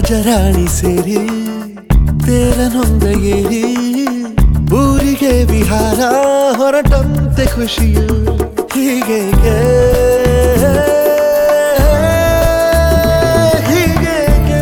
ರಾಜರಾಣಿ ಸೇರಿ ತೇರನೊಂದ ಏರಿ ಊರಿಗೆ ವಿಹಾರ ಹೊರಟಂತೆ ಖುಷಿಯು ಹೀಗೆ ಹೀಗೆ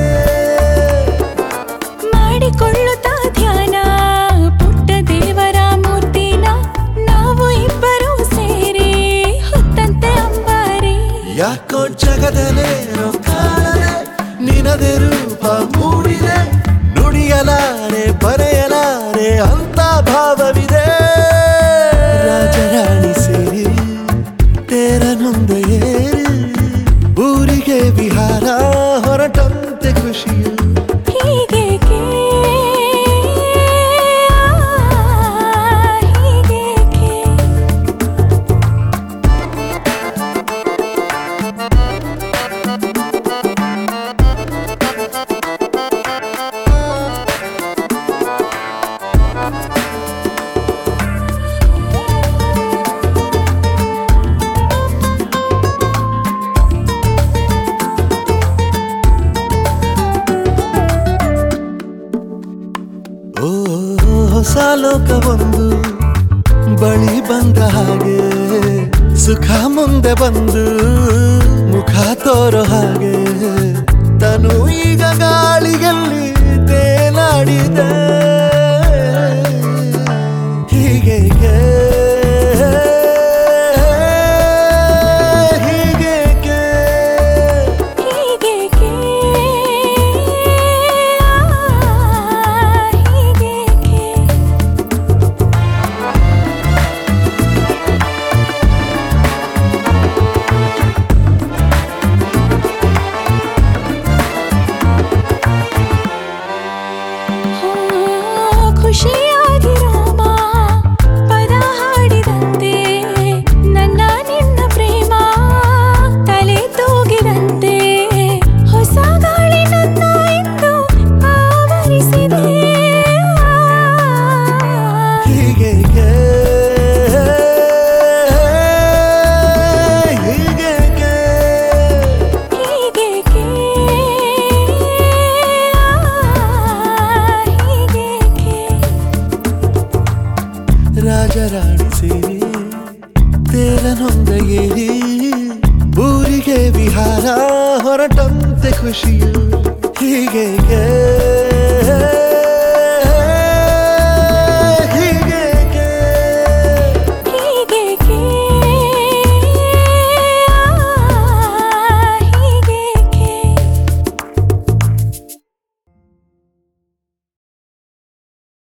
ಮಾಡಿಕೊಳ್ಳುತ್ತಾ ಧ್ಯಾನ ಪುಟ್ಟ ದೇವರ ಮೂರ್ತಿನ ನಾವು ಇಬ್ಬರು ಸೇರಿ ಹೊತ್ತಂತೆ ಅಂಬಾರಿ ಯಾಕೋ ಜಗದಲೇ ಕಾಣದೆ ನಿನದೆ ರೂಪ ಮೂಡಿದೆ ನುಡಿಯಲಾರೆ ಬರೆಯಲಾರೆ ಅಂತ ಭಾವವಿದೆ ರಾಜರಾಣಿ ಸೇರಿ ತೇರನೊಂದ ಏರಿ ಊರಿಗೆ ವಿಹಾರ ಹೊರಟಂತೆ ಖುಷಿಯು ಹೀಗೇಕೆ ಹೀಗೇಕೆ ಓ ಹೊಸ ಲೋಕವೊಂದು ಬಳಿ ಬಂದ ಹಾಗೆ ಸುಖ ಮುಂದೆ ಬಂದು ಮುಖ ತೋರೋ ಹಾಗೆ ತನು ಈಗ ಗಾಳಿಯಲ್ಲಿ ತೇಲಾಡಿದೆ ಹೀಗೆ ಹೀಗೆ ಹೀಗೇಕೆ ಹೀಗೇಕೆ ಖುಷಿಯಾಗಿರೋಮ ಪದ ಹಾಡಿದಂತೆ ನನ್ನ ನಿನ್ನ ಪ್ರೇಮ ತಲೆ ತೂಗಿದಂತೆ ಹೊಸ ಗಾಳಿ ನನ್ನ ಇಂದು ಆವರಿಸಿದೆ ಹೀಗೆ ಹೀಗೆ ಹೀಗೇಕೆ ಹೀಗೇಕೆ ರಾಜರಾಣಿ ಸೇರಿ ತೇರನೊಂದ ಏರಿ ಊರಿಗೆ ವಿಹಾರ ಹೊರಟಂತೆ ಖುಷಿಯು ಹೀಗೆ